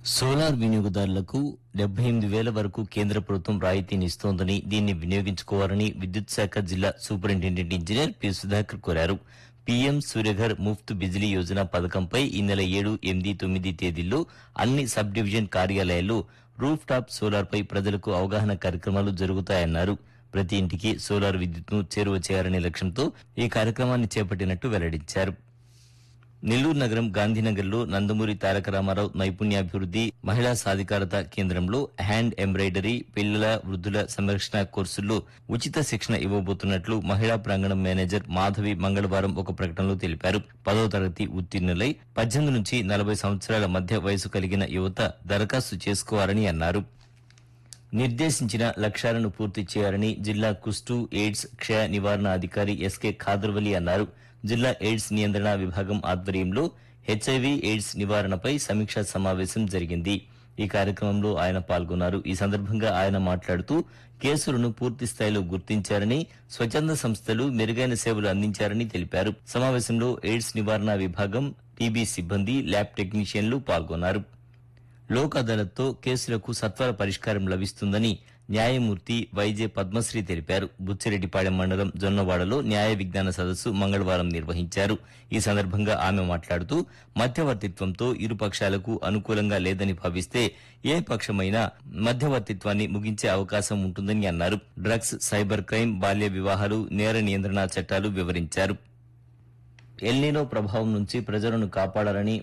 solar వినియోగదారులకు డెబ్బై ఎనిమిది వేల వరకు కేంద్ర ప్రభుత్వం రాయితీని ఇస్తోందని దీన్ని వినియోగించుకోవాలని విద్యుత్ శాఖ జిల్లా సూపరింటెండెంట్ ఇంజనీర్ పి సుధాకర్ కోరారు పీఎం సూర్యఘర్ ముఫ్త్ బిజిలీ యోజన పథకంపై ఈ నెల ఏడు ఎనిమిది తొమ్మిది తేదీల్లో అన్ని సబ్ డివిజన్ కార్యాలయాల్లో రూఫ్ టాప్ సోలార్ పై ప్రజలకు అవగాహన కార్యక్రమాలు జరుగుతాయన్నారు ప్రతి ఇంటికి సోలార్ విద్యుత్ను చేరువ చేయాలనే లక్ష్యంతో ఈ కార్యక్రమాన్ని చేపట్టినట్టు వెల్లడించారు నెల్లూరు నగరం గాంధీనగర్లో నందమూరి తారక రామారావు నైపుణ్యాభివృద్ధి మహిళా సాధికారత కేంద్రంలో హ్యాండ్ ఎంబ్రాయిడరీ పిల్లల వృద్ధుల సంరక్షణ కోర్సుల్లో ఉచిత శిక్షణ ఇవ్వబోతున్నట్లు మహిళా ప్రాంగణం మేనేజర్ మాధవి మంగళవారం ఒక ప్రకటనలో తెలిపారు పదో తరగతి ఉత్తీర్ణులై పద్దెనిమిది నుంచి నలభై సంవత్సరాల మధ్య వయసు కలిగిన యువత దరఖాస్తు చేసుకోవాలని అన్నారు నిర్దేశించిన లక్ష్యాలను పూర్తి చేయాలని జిల్లా కుష్టు ఎయిడ్స్ క్షయ నివారణ అధికారి ఎస్కే ఖాదర్వలి అన్నారు జిల్లా ఎయిడ్స్ నియంత్రణ విభాగం ఆధ్వర్యంలో హెచ్ఐవి ఎయిడ్స్ నివారణపై సమీక్షా సమావేశం జరిగింది ఈ కార్యక్రమంలో ఆయన పాల్గొన్నారు ఈ సందర్భంగా ఆయన మాట్లాడుతూ కేసులను పూర్తి స్థాయిలో గుర్తించారని స్వచ్ఛంద సంస్థలు మెరుగైన సేవలు అందించారని తెలిపారు సమావేశంలో ఎయిడ్స్ నివారణ విభాగం టీబీ సిబ్బంది ల్యాబ్ టెక్నీషియన్లు పాల్గొన్నారు లోక్ అదాలత్తో కేసులకు సత్వర పరిష్కారం లభిస్తుందని న్యాయమూర్తి వైజే పద్మశ్రీ తెలిపారు బుచ్చిరెడ్డిపాళెం మండలం జొన్నవాడలో న్యాయ విజ్ఞాన సదస్సు మంగళవారం నిర్వహించారు ఈ సందర్భంగా ఆమె మాట్లాడుతూ మధ్యవర్తిత్వంతో ఇరు పక్షాలకు అనుకూలంగా లేదని భావిస్తే ఏ పక్షమైనా మధ్యవర్తిత్వాన్ని ముగించే అవకాశం ఉంటుందని అన్నారు డ్రగ్స్ సైబర్ క్రైమ్ బాల్య వివాహాలు నేర నియంత్రణ చట్టాలు వివరించారు ఎల్నీనో ప్రభావం నుంచి ప్రజలను కాపాడాలని